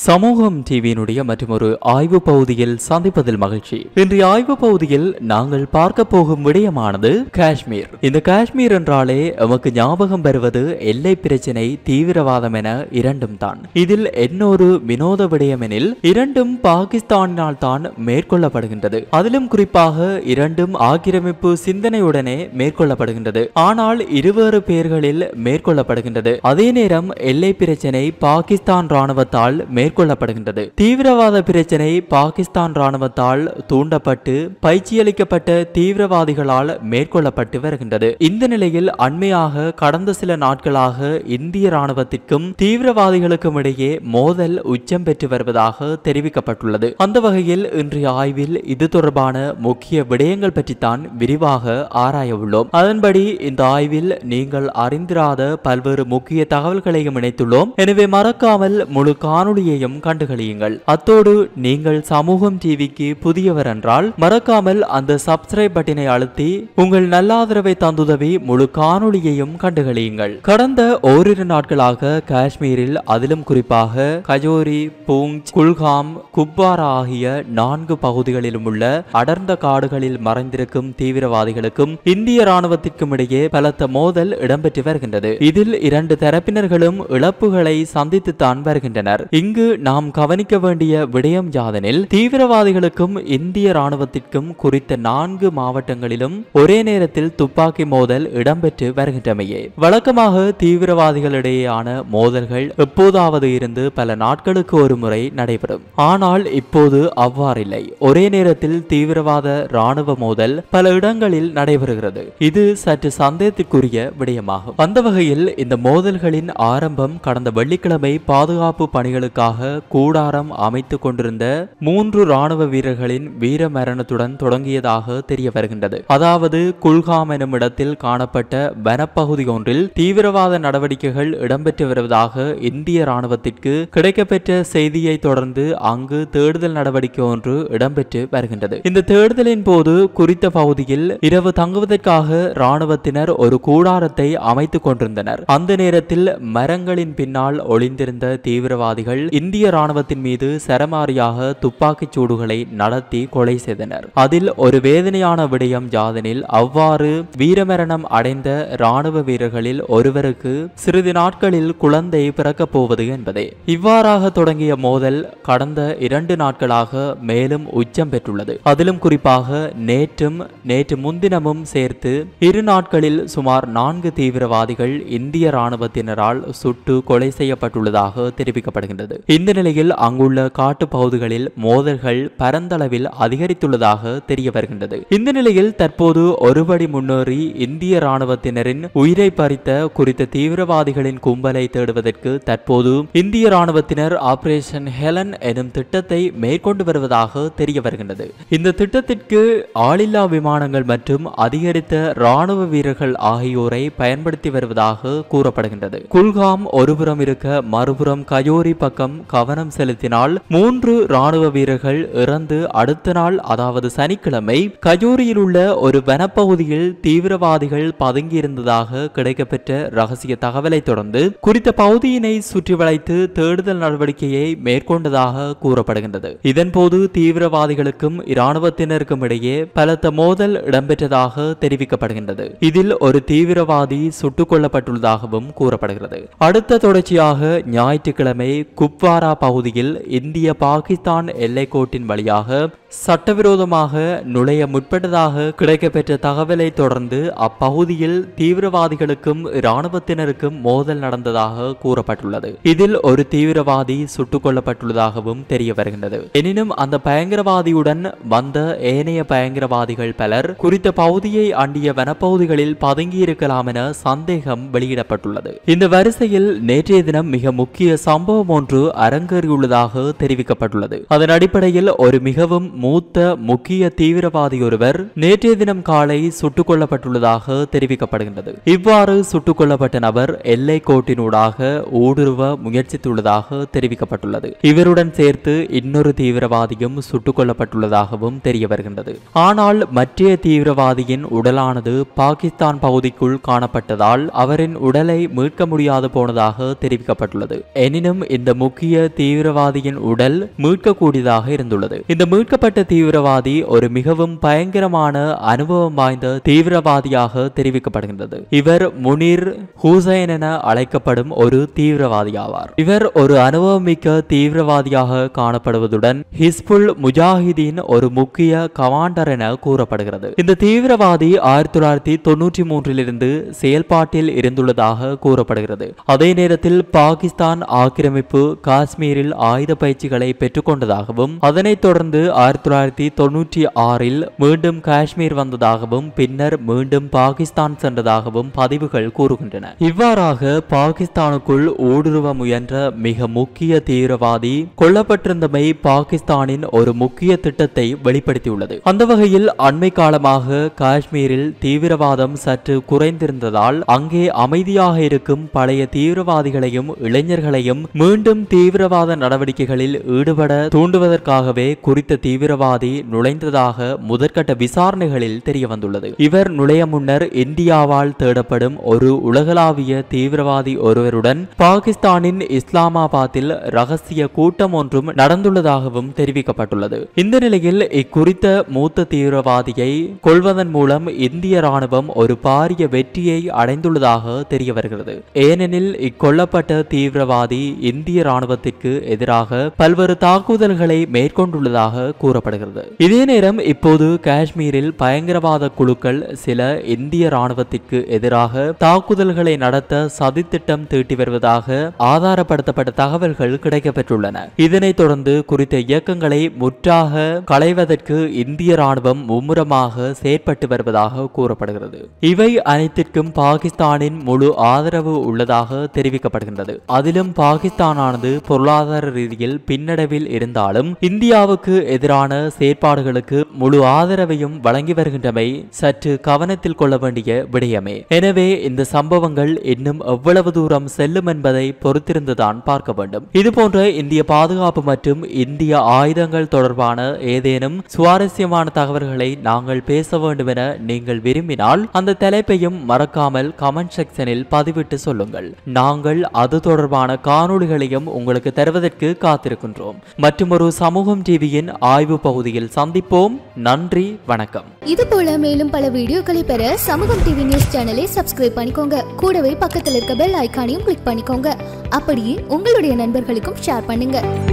சமூகம் டிவியினுடைய மற்றொரு ஆய்வு பகுதியில் சந்திப்பதில் மகிழ்ச்சி இன்றைய ஆய்வு பகுதியில் நாங்கள் பார்க்க போகும் விடயமானது காஷ்மீர் இந்த காஷ்மீர் என்றாலே எமக்கு ஞாபகம் வருவது எல்லை பிரச்சினை தீவிரவாதம் என இரண்டும் தான் இதில் இன்னொரு வினோத விடயம் எனில் இரண்டும் பாகிஸ்தானினால் தான் மேற்கொள்ளப்படுகின்றது அதிலும் குறிப்பாக இரண்டும் ஆக்கிரமிப்பு சிந்தனையுடனே மேற்கொள்ளப்படுகின்றது ஆனால் இருவேறு பெயர்களில் மேற்கொள்ளப்படுகின்றது அதே நேரம் எல்லை பிரச்சினை பாகிஸ்தான் ராணுவத்தால் மேற்கொள்ளப்படுகின்றது தீவிரவாத பிரச்சினை பாகிஸ்தான் ராணுவத்தால் தூண்டப்பட்டு பயிற்சியளிக்கப்பட்ட தீவிரவாதிகளால் மேற்கொள்ளப்பட்டு வருகின்றது இந்த நிலையில் அண்மையாக கடந்த சில நாட்களாக இந்திய ராணுவத்திற்கும் தீவிரவாதிகளுக்கும் இடையே மோதல் உச்சம் பெற்று வருவதாக தெரிவிக்கப்பட்டுள்ளது அந்த வகையில் இன்றைய ஆய்வில் இது தொடர்பான முக்கிய விடயங்கள் பற்றித்தான் விரிவாக ஆராய உள்ளோம் அதன்படி இந்த ஆய்வில் நீங்கள் அறிந்திராத பல்வேறு முக்கிய தகவல்களையும் இணைத்துள்ளோம் எனவே மறக்காமல் முழு காணொளியையும் கண்டுகளியுங்கள் அத்தோடு நீங்கள் சமூகம் டிவிக்கு புதியவர் என்றால் மறக்காமல் அந்த சப்ஸ்கிரைப் பட்டனை அழுத்தி உங்கள் நல்லாதரவை தந்துதவி முழு காணொளியையும் கண்டுகளியுங்கள் கடந்த ஓரிரு நாட்களாக காஷ்மீரில் அதிலும் குறிப்பாக கஜோரி பூஞ்ச் குல்காம் குப்வாரா ஆகிய நான்கு பகுதிகளிலும் உள்ள அடர்ந்த காடுகளில் மறைந்திருக்கும் தீவிரவாதிகளுக்கும் இந்திய ராணுவத்திற்கும் இடையே பலத்த மோதல் இடம்பெற்று வருகின்றது இதில் இரண்டு தரப்பினர்களும் இழப்புகளை சந்தித்துத்தான் வருகின்றனர் இங்கு நாம் கவனிக்க வேண்டிய விடயம் யாதெனில் தீவிரவாதிகளுக்கும் இந்திய ராணுவத்திற்கும் குறித்த நான்கு மாவட்டங்களிலும் ஒரே நேரத்தில் துப்பாக்கி மோதல் இடம்பெற்று வருகின்றமையே வழக்கமாக தீவிரவாதிகளிடையேயான மோதல்கள் எப்போதாவது இருந்து பல நாட்களுக்கு ஒரு முறை நடைபெறும் ஆனால் இப்போது அவ்வாறில்லை ஒரே நேரத்தில் தீவிரவாத ராணுவ மோதல் பல இடங்களில் நடைபெறுகிறது இது சற்று சந்தேகத்திற்குரிய விடயமாகும் அந்த வகையில் இந்த மோதல்களின் ஆரம்பம் கடந்த வெள்ளிக்கிழமை பாதுகாப்பு பணிகளுக்காக கூடாரம் அமைத்துக் கொண்டிருந்த மூன்று ராணுவ வீரர்களின் வீர மரணத்துடன் தொடங்கியதாக தெரிய வருகின்றது அதாவது குல்காம் எனும் இடத்தில் காணப்பட்ட வனப்பகுதி ஒன்றில் தீவிரவாத நடவடிக்கைகள் இடம்பெற்று வருவதாக இந்திய ராணுவத்திற்கு கிடைக்கப்பெற்ற செய்தியை தொடர்ந்து அங்கு தேடுதல் நடவடிக்கை ஒன்று இடம்பெற்று வருகின்றது இந்த தேடுதலின் போது குறித்த பகுதியில் இரவு தங்குவதற்காக ராணுவத்தினர் ஒரு கூடாரத்தை அமைத்துக் கொண்டிருந்தனர் அந்த நேரத்தில் மரங்களின் பின்னால் ஒளிந்திருந்த தீவிரவாதிகள் இந்திய ராணுவத்தின் மீது சரமாரியாக துப்பாக்கிச் சூடுகளை நடத்தி கொலை செய்தனர் அதில் ஒரு வேதனையான விடயம் யாதெனில் அவ்வாறு வீரமரணம் அடைந்த ராணுவ வீரர்களில் ஒருவருக்கு சிறிது நாட்களில் குழந்தை பிறக்கப் போவது என்பதே இவ்வாறாக தொடங்கிய மோதல் கடந்த இரண்டு நாட்களாக மேலும் உச்சம் பெற்றுள்ளது அதிலும் குறிப்பாக நேற்றும் நேற்று முன்தினமும் சேர்த்து இரு நாட்களில் சுமார் நான்கு தீவிரவாதிகள் இந்திய ராணுவத்தினரால் சுட்டு கொலை செய்யப்பட்டுள்ளதாக தெரிவிக்கப்படுகின்றது இந்த நிலையில் அங்குள்ள காட்டு பகுதிகளில் மோதல்கள் பரந்தளவில் அதிகரித்துள்ளதாக தெரிய வருகின்றது இந்த நிலையில் தற்போது ஒருபடி முன்னேறி இந்திய ராணுவத்தினரின் உயிரை பறித்த குறித்த தீவிரவாதிகளின் கும்பலை தேடுவதற்கு தற்போது இந்திய ராணுவத்தினர் ஆபரேஷன் ஹெலன் எனும் திட்டத்தை மேற்கொண்டு வருவதாக தெரிய வருகின்றது இந்த திட்டத்திற்கு ஆளில்லா விமானங்கள் மற்றும் அதிகரித்த ராணுவ வீரர்கள் ஆகியோரை பயன்படுத்தி வருவதாக கூறப்படுகின்றது குல்காம் ஒருபுறம் இருக்க மறுபுறம் கயோரி பக்கம் கவனம் செலுத்தினால் மூன்று ராணுவ வீரர்கள் இறந்து அடுத்த நாள் அதாவது சனிக்கிழமை கஜோரியில் உள்ள ஒரு வனப்பகுதியில் தீவிரவாதிகள் பதுங்கியிருந்ததாக கிடைக்கப்பெற்ற ரகசிய தகவலை தொடர்ந்து குறித்த பகுதியினை சுற்றி வளைத்து தேடுதல் நடவடிக்கையை மேற்கொண்டதாக கூறப்படுகின்றது இதன்போது தீவிரவாதிகளுக்கும் இராணுவத்தினருக்கும் இடையே பலத்த மோதல் இடம்பெற்றதாக தெரிவிக்கப்படுகின்றது இதில் ஒரு தீவிரவாதி சுட்டுக் கொல்லப்பட்டுள்ளதாகவும் கூறப்படுகிறது அடுத்த தொடர்ச்சியாக ஞாயிற்றுக்கிழமை குப்வாரா பகுதியில் இந்திய பாகிஸ்தான் எல்லைக்கோட்டின் வழியாக சட்டவிரோதமாக நுழைய முற்பட்டதாக கிடைக்கப்பெற்ற தகவலை தொடர்ந்து அப்பகுதியில் தீவிரவாதிகளுக்கும் இராணுவத்தினருக்கும் மோதல் நடந்ததாக கூறப்பட்டுள்ளது இதில் ஒரு தீவிரவாதி சுட்டுக் கொல்லப்பட்டுள்ளதாகவும் தெரிய வருகின்றது எனினும் அந்த பயங்கரவாதியுடன் வந்த ஏனைய பயங்கரவாதிகள் பலர் குறித்த பகுதியை அண்டிய வனப்பகுதிகளில் பதுங்கியிருக்கலாம் என சந்தேகம் வெளியிடப்பட்டுள்ளது இந்த வரிசையில் நேற்றைய தினம் மிக முக்கிய சம்பவம் ஒன்று அரங்கேறியுள்ளதாக தெரிவிக்கப்பட்டுள்ளது அதன் அடிப்படையில் ஒரு மிகவும் மூத்த முக்கிய தீவிரவாதி ஒருவர் நேற்றைய தினம் காலை சுட்டுக் கொல்லப்பட்டுள்ளதாக தெரிவிக்கப்படுகின்றது இவ்வாறு சுட்டுக் கொல்லப்பட்ட நபர் எல்லை கோட்டினூடாக ஊடுருவ முயற்சித்துள்ளதாக தெரிவிக்கப்பட்டுள்ளது இவருடன் சேர்த்து இன்னொரு தீவிரவாதியும் சுட்டுக் கொல்லப்பட்டுள்ளதாகவும் தெரிய வருகின்றது ஆனால் மற்றைய தீவிரவாதியின் உடலானது பாகிஸ்தான் பகுதிக்குள் காணப்பட்டதால் அவரின் உடலை மீட்க முடியாது போனதாக தெரிவிக்கப்பட்டுள்ளது எனினும் இந்த முக்கிய தீவிரவாதியின் உடல் மீட்கக்கூடியதாக இருந்துள்ளது இந்த மீட்கப்பட்ட தீவிரவாதி ஒரு மிகவும் பயங்கரமான அனுபவம் வாய்ந்த தீவிரவாதியாக தெரிவிக்கப்படுகின்றது இவர் முனீர் ஹூசைன் என அழைக்கப்படும் ஒரு தீவிரவாதி ஆவார் இவர் ஒரு அனுபவமிக்க தீவிரவாதியாக காணப்படுவதுடன் ஹிஸ்புல் முஜாஹிதீன் ஒரு முக்கிய கமாண்டர் என கூறப்படுகிறது இந்த தீவிரவாதி ஆயிரத்தி தொள்ளாயிரத்தி தொன்னூற்றி மூன்றிலிருந்து செயல்பாட்டில் இருந்துள்ளதாக கூறப்படுகிறது அதே நேரத்தில் பாகிஸ்தான் ஆக்கிரமிப்பு காஷ்மீரில் ஆயுத பயிற்சிகளை பெற்றுக்கொண்டதாகவும் அதனைத் தொடர்ந்து ஆயிரத்தி தொள்ளாயிரத்தி தொன்னூற்றி ஆறில் மீண்டும் காஷ்மீர் வந்ததாகவும் பின்னர் மீண்டும் பாகிஸ்தான் சென்றதாகவும் பதிவுகள் கூறுகின்றன இவ்வாறாக பாகிஸ்தானுக்குள் ஊடுருவ முயன்ற மிக முக்கிய தீவிரவாதி கொல்லப்பட்டிருந்தமை பாகிஸ்தானின் ஒரு முக்கிய திட்டத்தை வெளிப்படுத்தியுள்ளது அந்த வகையில் அண்மை காலமாக காஷ்மீரில் தீவிரவாதம் சற்று குறைந்திருந்ததால் அங்கே அமைதியாக இருக்கும் பழைய தீவிரவாதிகளையும் இளைஞர்களையும் மீண்டும் தீவிரவாத நடவடிக்கைகளில் ஈடுபட தூண்டுவதற்காகவே குறித்த தீவிரவாதி நுழைந்ததாக முதற்கட்ட விசாரணைகளில் தெரிய வந்துள்ளது இவர் நுழைய முன்னர் இந்தியாவால் தேடப்படும் ஒரு உலகளாவிய தீவிரவாதி ஒருவருடன் பாகிஸ்தானின் இஸ்லாமாபாத்தில் ரகசிய கூட்டம் ஒன்றும் நடந்துள்ளதாகவும் தெரிவிக்கப்பட்டுள்ளது இந்த நிலையில் இக்குறித்த மூத்த தீவிரவாதியை கொள்வதன் மூலம் இந்திய ராணுவம் ஒரு பாரிய வெற்றியை அடைந்துள்ளதாக தெரிய வருகிறது ஏனெனில் இக்கொல்லப்பட்ட தீவிரவாதி இந்திய ராணுவத்திற்கு எதிராக பல்வேறு தாக்குதல்களை மேற்கொண்டுள்ளதாக கூறப்படுகிறது இதே நேரம் இப்போது காஷ்மீரில் பயங்கரவாத குழுக்கள் சில இந்திய ராணுவத்திற்கு எதிராக தாக்குதல்களை நடத்த சதித்திட்டம் தீட்டி வருவதாக ஆதாரப்படுத்தப்பட்ட தகவல்கள் கிடைக்கப்பெற்றுள்ளன இதனைத் தொடர்ந்து குறித்த இயக்கங்களை முற்றாக களைவதற்கு இந்திய ராணுவம் மும்முரமாக செயற்பட்டு வருவதாக கூறப்படுகிறது இவை அனைத்திற்கும் பாகிஸ்தானின் முழு ஆதரவு உள்ளதாக தெரிவிக்கப்படுகின்றது அதிலும் பாகிஸ்தானானது பொருளாதார ரீதியில் பின்னடைவில் இருந்தாலும் இந்தியாவுக்கு எதிரான செயற்பாடுகளுக்கு முழு ஆதரவையும் வழங்கி வருகின்றமை சற்று கவனத்தில் கொள்ள வேண்டிய விடயமே எனவே இந்த சம்பவங்கள் இன்னும் எவ்வளவு தூரம் செல்லும் என்பதை பொறுத்திருந்துதான் பார்க்க வேண்டும் இதுபோன்ற இந்திய பாதுகாப்பு மற்றும் இந்திய ஆயுதங்கள் தொடர்பான ஏதேனும் சுவாரஸ்யமான தகவல்களை நாங்கள் பேச வேண்டும் என நீங்கள் விரும்பினால் அந்த தலைப்பையும் மறக்காமல் கமெண்ட் செக்ஷனில் பதிவிட்டு சொல்லுங்கள் நாங்கள் அது தொடர்பான காணொளிகளையும் உங்களுக்கு தருவதற்கு காத்திருக்கின்றோம் மற்றும் ஒரு சமூகம் டிவியின் ஆய்வு பகுதியில் சந்திப்போம் நன்றி வணக்கம் இது போல மேலும் பல வீடியோக்களை பெற சமூகம் டிவி நியூஸ் சேனலை சப்ஸ்கிரைப் பண்ணிக்கோங்க கூடவே பக்கத்தில் இருக்க பெல் ஐகானையும் கிளிக் பண்ணிக்கோங்க அப்படியே உங்களுடைய நண்பர்களுக்கும் ஷேர் பண்ணுங்க